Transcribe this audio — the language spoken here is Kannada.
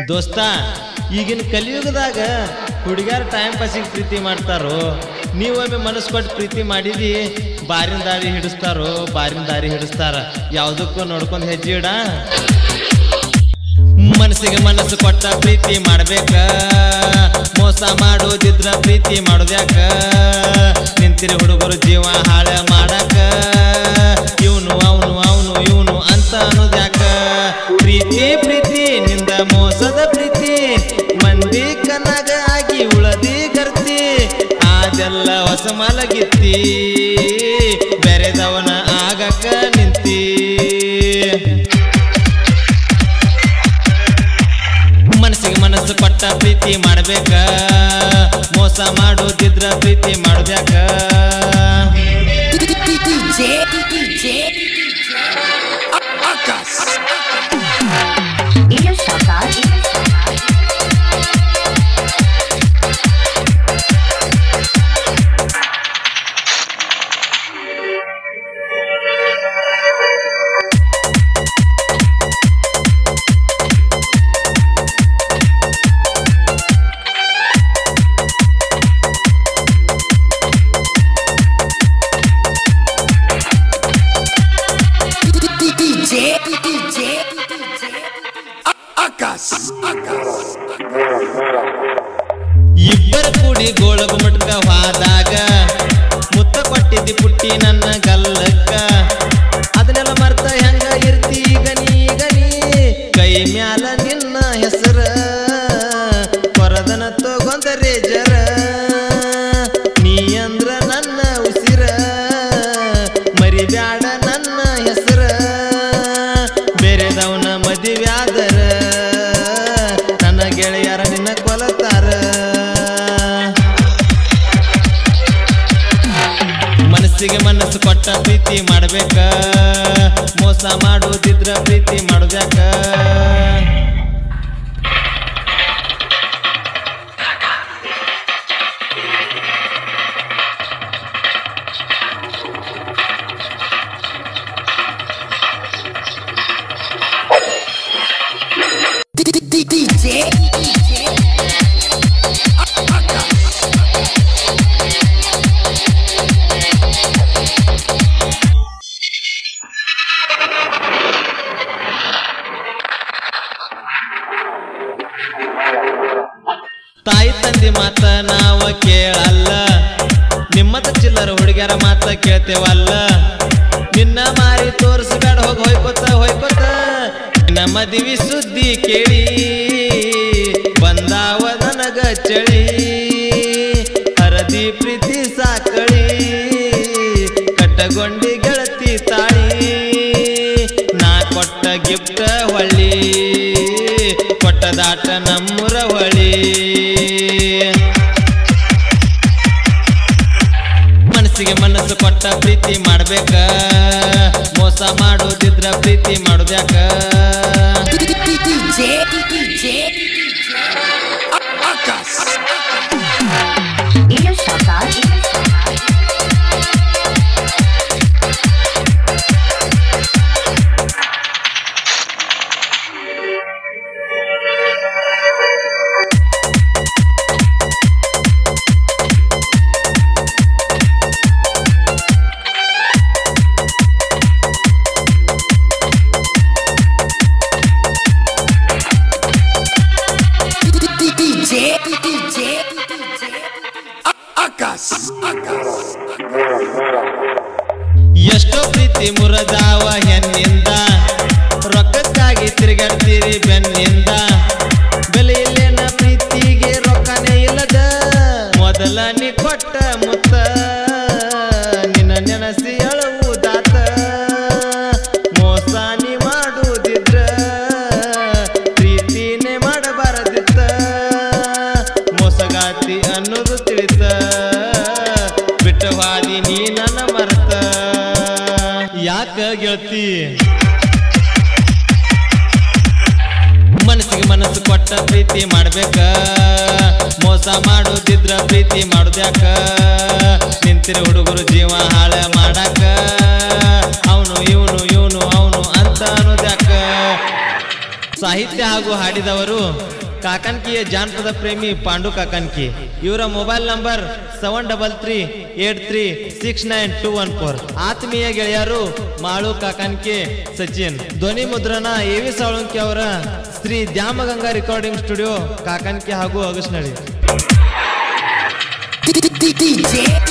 ದೋಸ್ತ ಈಗಿನ ಕಲಿಯುಗದಾಗ ಹುಡುಗ್ಯಾರ ಟೈಮ್ ಪಾಸಿಗೆ ಪ್ರೀತಿ ಮಾಡ್ತಾರೋ ನೀವೊಮ್ಮೆ ಮನಸ್ಸು ಕೊಟ್ಟು ಪ್ರೀತಿ ಮಾಡಿದಿ ಬಾರಿನ ದಾರಿ ಹಿಡಿಸ್ತಾರೋ ಬಾರಿನ ದಾರಿ ಹಿಡಿಸ್ತಾರ ಯಾವುದಕ್ಕೂ ನೋಡ್ಕೊಂಡು ಹೆಜ್ಜೆ ಇಡ ಮನಸ್ಸಿಗೆ ಮನಸ್ಸು ಕೊಟ್ಟ ಪ್ರೀತಿ ಮಾಡ್ಬೇಕ ಮೋಸ ಮಾಡೋದಿದ್ರ ಪ್ರೀತಿ ಮಾಡೋದ್ಯಾಕ ನಿಂತಿರಿ ಹುಡುಗರು ಜೀವ ಹಾಳ ಮಾಡಕ ಇವನು ಅವನು ಅವನು ಇವನು ಅಂತ ಅನ್ನೋದ್ಯಾಕ ಪ್ರೀತಿ ಪ್ರೀತಿ ನಿಂದ ಮೋಸದ ಪ್ರೀತಿ ಮಂದಿ ಕನಗ ಆಗಿ ಉಳದಿ ಗರ್ತಿ ಅದೆಲ್ಲ ಹೊಸ ಮಲಗಿತ್ತಿ ಬೆರೆದವನ ಆಗಕ ನಿಂತಿ ಮನಸ್ಸಿಗೆ ಮನಸ್ಸು ಕೊಟ್ಟ ಪ್ರೀತಿ ಮಾಡ್ಬೇಕ ಮೋಸ ಮಾಡೋದಿದ್ರ ಪ್ರೀತಿ ಮಾಡ್ಬೇಕ DJ, DJ, Ilha Chata, Ilha Chata. DJ, DJ, ಇಬ್ಬರ ಕೂಡಿ ಗೋಳಗು ಮಟ್ಕ ಹೋದಾಗ ಮುತ್ತ ಕೊಟ್ಟಿದ್ದಿ ಪುಟ್ಟಿ ನನ್ನ ಗಲ್ಲಕ್ಕ ಅದನ್ನೆಲ್ಲ ಮರ್ತ ಹೆಂಗ ಇರ್ತಿ ಈಗ ನೀ ಈಗ ನೀ ಕೈ ಮ್ಯಾಲ ನಿನ್ನ ಹೆಸರ ಕೊರದನ ತಗೊಂಡ ರೇಜರ ನೀ ಅಂದ್ರ ನನ್ನ ಉಸಿರ ಮರಿಬ್ಯಾಡ ನನ್ನ ಹೆಸರ ಬೇರೆದವನ ಮದುವ್ಯಾದರ ನನ್ನ ಗೆಳೆಯರ ನಿನ್ನ ಕೊಲತಾರ ಮನಸ್ಸಿಗೆ ಮನಸ್ಸು ಕೊಟ್ಟ ಪ್ರೀತಿ ಮಾಡ್ಬೇಕ ಮೋಸ ಮಾಡುದಿದ್ರ ಪ್ರೀತಿ ಮಾಡುದ್ಯಾಕ DJ, ತಾಯಿ ತಂದಿ ಮಾತ ನಾವ ಕೇಳಲ್ಲ ನಿಮ್ಮತ ಚಿಲ್ಲರ ಹುಡುಗ್ಯಾರ ಮಾತ ಕೇಳ್ತೇವಲ್ಲ ನಿನ್ನ ಮಾರಿ ತೋರಿಸ್ಬೇಡ ಹೋಗಿ ಹೊಯ್ಕೋತ ಹೊಯ್ಕೋತ ನಿನ್ನ ಮದುವೆ ಸುದ್ದಿ ಕೇಳಿ ಬಂದಾವ ನನಗ ಚಳಿ ಹರದಿ ಪ್ರೀತಿ ಸಾಕಳಿ ಕಟ್ಟಗೊಂಡಿ ಗೆಳತಿ ತಾಳಿ ನಾ ಕೊಟ್ಟ ಗಿಫ್ಟ ಹೊಳ್ಳಿ ಕೊಟ್ಟದಾಟ ನಮ್ಮೂರ ಹೊಳಿ ಮನಸ್ಸಿಗೆ ಮನಸ್ಸು ಕೊಟ್ಟ ಪ್ರೀತಿ ಮಾಡ್ಬೇಕ ಮೋಸ ಮಾಡೋದಿದ್ರ ಪ್ರೀತಿ ಮಾಡೋದ್ಯಾಕ DJ, DJ, Ilha Chata, Ilha Chata. DJ, DJ, ಎಷ್ಟೋ ಪ್ರೀತಿ ಮುರದಾವ ಹೆಣ್ಣಿಂದ ರೊಕ್ಕಕ್ಕಾಗಿ ತಿರುಗಾಡ್ತೀರಿ ಬೆನ್ನಿಂದ ಬೆಲೆ ಇಲ್ಲೇನ ಪ್ರೀತಿಗೆ ರೊಕ್ಕನೇ ಇಲ್ಲದ ಮೊದಲ ನೀ ಕೊಟ್ಟ ಮುತ್ತ ನಿನ್ನ ನೆನಸಿ ಅಳುವುದಾತ ಮೋಸ ನೀ ಮಾಡುವುದಿದ್ರ ಪ್ರೀತಿನೇ ಮಾಡಬಾರದಿತ್ತ ಮೋಸಗಾತಿ ಅನ್ನೋದು ತಿಳಿತ ಬಿಟ್ಟವಾದಿ ನೀ ನನ್ನ ಮರ್ತ ಯಾಕ ಗೆಳತಿ ಮನಸ್ಸಿಗೆ ಮನಸ್ಸು ಕೊಟ್ಟ ಪ್ರೀತಿ ಮಾಡ್ಬೇಕ ಮೋಸ ಮಾಡೋದಿದ್ರ ಪ್ರೀತಿ ಮಾಡೋದ್ಯಾಕ ನಿಂತಿರಿ ಹುಡುಗರು ಜೀವ ಹಾಳ ಮಾಡಾಕ ಅವನು ಇವನು ಇವನು ಅವನು ಅಂತ ಅನ್ನೋದ್ಯಾಕ ಸಾಹಿತ್ಯ ಹಾಗೂ ಹಾಡಿದವರು ಕಾಕನ್ಕಿಯ ಜಾನಪದ ಪ್ರೇಮಿ ಪಾಂಡು ಕಾಕನ್ಕಿ ಇವರ mobile number seven double three eight three six nine two one four ಆತ್ಮೀಯ ಗೆಳೆಯರು ಮಾಳು ಕಾಕನ್ಕಿ ಸಚಿನ್ ಧ್ವನಿ ಮುದ್ರಣ ಎ ವಿ ಸಾಳುಂಕಿ ಅವರ ಶ್ರೀ ದ್ಯಾಮಗಂಗಾ ರೆಕಾರ್ಡಿಂಗ್ ಸ್ಟುಡಿಯೋ ಕಾಕನ್ಕಿ ಹಾಗೂ ಅಗಸ್ನಳ್ಳಿ DJ